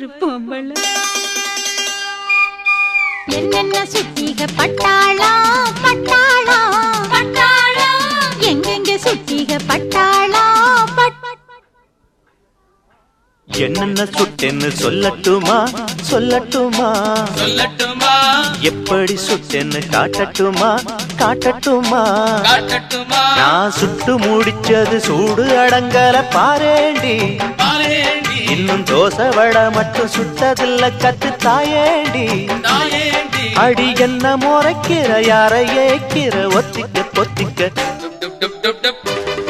பொம்பளை என்னென்ன சுத்திக பட்டாளம் பட்டாளம் பட்டாளம் எங்கெங்க சுத்திக பட்டாளம் பட் என்னென்ன சுட்டென்னு சொல்லட்டுமா சொல்லட்டுமா சொல்லட்டுமா எப்படி சுட்டென்னு காட்டட்டுமா காட்டட்டுமா காட்டட்டுமா நான் சுட்டு முடிச்சது சூடு அடங்கல பாரேண்டி பாரேண்டி இன்னும் தோசை வடை மட்டும் சுட்டதில்ல கத்து தாயேண்டி தாயேண்டி அடி என்ன முறைக்கிற யாரை ஏக்கிற ஒத்திக்க பொத்திக்க டுப் டுப் டுப் டுப் டுப்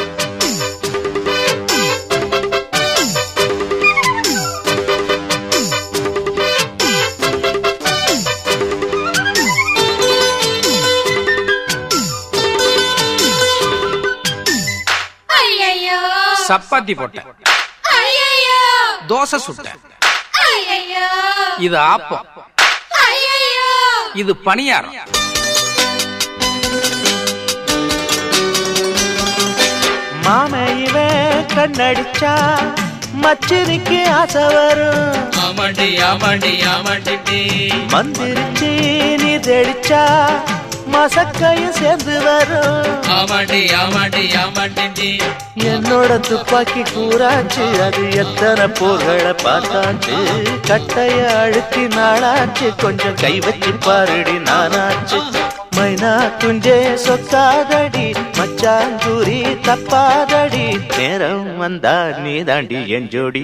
ஐயையோ சப்பாத்தி போட்டேன் ஐயையோ தோசை சுட்டேன் ஐயையோ இது ஆப்பம் ஐயையோ இது பணியாரம் மாம இவன் கண்ணடிச்சா மச்சினிக்கு ஆசை வரும் ஆமாண்டி ஆமாண்டி ஆமாண்டி மந்திரிச்சு நீ தெளிச்சா மசக்கையும் சேர்ந்து வரும் ஆமாண்டி ஆமாண்டி ஆமாண்டி என்னோட துப்பாக்கி கூறாச்சு அது எத்தனை போர்களை பார்த்தாச்சு கட்டைய அழுத்தி நாளாச்சு கொஞ்சம் கை வச்சு பாருடி நானாச்சு மைனா குஞ்சே சொக்காதடி மச்சாஞ்சூரி தப்பாதடி நேரம் வந்தா நீ தாண்டி என் ஜோடி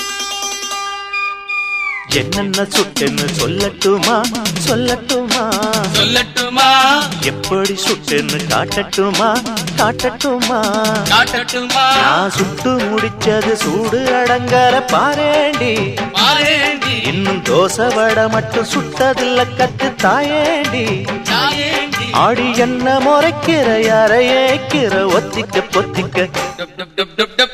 என்னென்ன சுட்டுன்னு சொல்லட்டுமா சொல்லட்டுமா சொல்லட்டுமா எப்படி சுட்டுன்னு காட்டட்டுமா காட்டட்டுமா காட்டட்டுமா நான் சுட்டு முடிச்சது சூடு அடங்கற பாரேண்டி பாரேண்டி இன்னும் தோசை வடை மட்டும் சுட்டதில்ல கத்து தாயேண்டி தாயேண்டி ஆடி என்ன முறைக்கிற யாரை ஏக்கிற ஒத்திக்க பொத்திக்க டுப் டுப் டுப் டுப் டுப்